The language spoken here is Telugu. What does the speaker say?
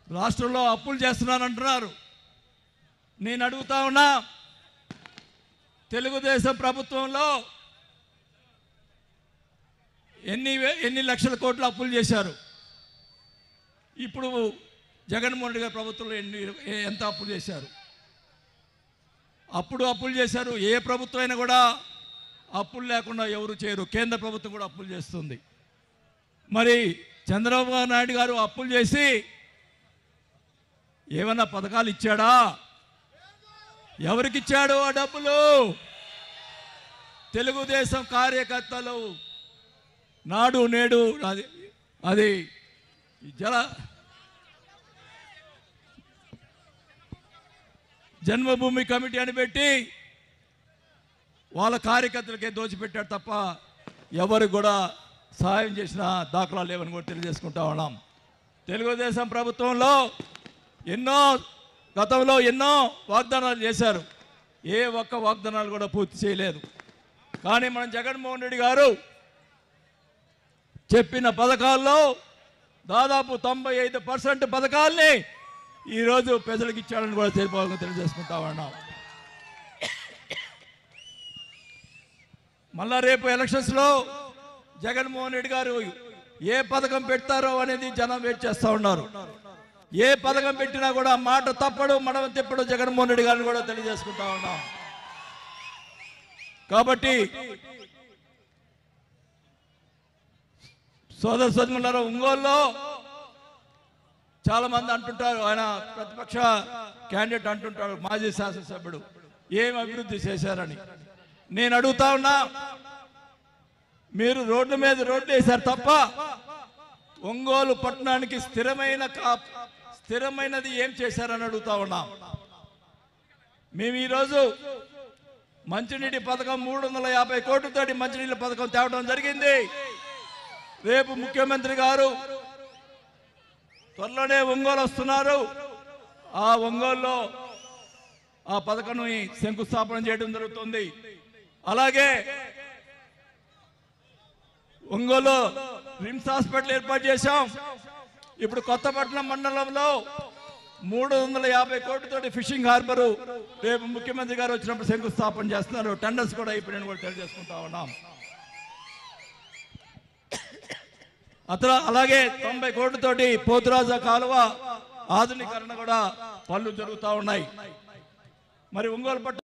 రాష్ట్రంలో అప్పులు చేస్తున్నానంటున్నారు నేను అడుగుతా ఉన్నా తెలుగుదేశం ప్రభుత్వంలో ఎన్ని వే- ఎన్ని లక్షల కోట్లు అప్పులు చేశారు ఇప్పుడు జగన్మోహన్ రెడ్డి గారి ప్రభుత్వంలో ఎన్ని ఏ- ఎంత అప్పులు చేశారు అప్పుడు అప్పులు చేశారు ఏ ప్రభుత్వం అయినా కూడా అప్పులు లేకుండా ఎవరు చేయరు కేంద్ర ప్రభుత్వం కూడా అప్పులు చేస్తుంది మరి చంద్రబాబు నాయుడు గారు అప్పులు చేసి ఏమన్నా పథకాలు ఇచ్చాడా ఎవరికి ఇచ్చాడు ఆ డబ్బులు తెలుగుదేశం కార్యకర్తలు నాడు నేడు అది అది ఈ జల జన్మభూమి కమిటీ అని పెట్టి వాళ్ళ కార్యకర్తలకే దోచిపెట్టాడు తప్ప ఎవరికి కూడా సహాయం చేసిన దాఖలా లేవని కూడా తెలియజేసుకుంటా ఉన్నాం తెలుగుదేశం ప్రభుత్వంలో ఎన్నో గతంలో ఎన్నో వాగ్దానాలు చేశారు ఏ ఒక్క వాగ్దానాలు కూడా పూర్తి చేయలేదు కానీ మనం జగన్మోహన్ రెడ్డి గారు చెప్పిన పథకాల్లో దాదాపు తొంభై ఐదు పర్సెంట్ పథకాల్ని ఈరోజు ప్రజలకు ఇచ్చాడని కూడా తెలిపి తెలియజేసుకుంటా ఉన్నాం మళ్ళా రేపు ఎలక్షన్స్లో జగన్మోహన్ రెడ్డి గారు ఏ పథకం పెడతారో అనేది జనం వెయిట్ చేస్తూ ఉన్నారు ఏ పథకం పెట్టినా కూడా మాట తప్పడు మడమ తిప్పడు జగన్మోహన్ రెడ్డి గారిని కూడా తెలియజేసుకుంటా ఉన్నాం కాబట్టి సోదర సోదరులారా ఒంగోలులో చాలా మంది అంటుంటారు ఆయన ప్రతిపక్ష క్యాండిడేట్ అంటుంటారు మాజీ శాసనసభ్యుడు ఏం అభివృద్ధి చేశారని నేను అడుగుతా ఉన్నా మీరు రోడ్ల మీద రోడ్లు వేశారు తప్ప ఒంగోలు పట్టణానికి స్థిరమైన కా- స్థిరమైనది ఏం చేశారని అడుగుతా ఉన్నాం మేము ఈరోజు మంచినీటి పథకం మూడు వందల యాభై కోట్లతోటి మంచినీళ్ళ పథకం తేవడం జరిగింది రేపు ముఖ్యమంత్రి గారు త్వరలోనే ఒంగోలు వస్తున్నారు ఆ ఒంగోలులో ఆ పథకం శంకుస్థాపన చేయడం జరుగుతుంది అలాగే ఒంగోలు రిమ్స్ హాస్పిటల్ ఏర్పాటు చేశాం ఇప్పుడు కొత్తపట్నం మండలంలో మూడు వందల యాభై కోట్లతోటి ఫిషింగ్ హార్బర్ రేపు ముఖ్యమంత్రి గారు వచ్చినప్పుడు శంకుస్థాపన చేస్తున్నారు టెండర్స్ కూడా అయిపోయినాయని కూడా తెలియజేసుకుంటా ఉన్నాం అతను అలాగే తొంభై కోట్లతోటి పోతురాజా కాలువ ఆధునీకరణ కూడా పనులు జరుగుతూ ఉన్నాయి మరి ఒంగోలు పట్టు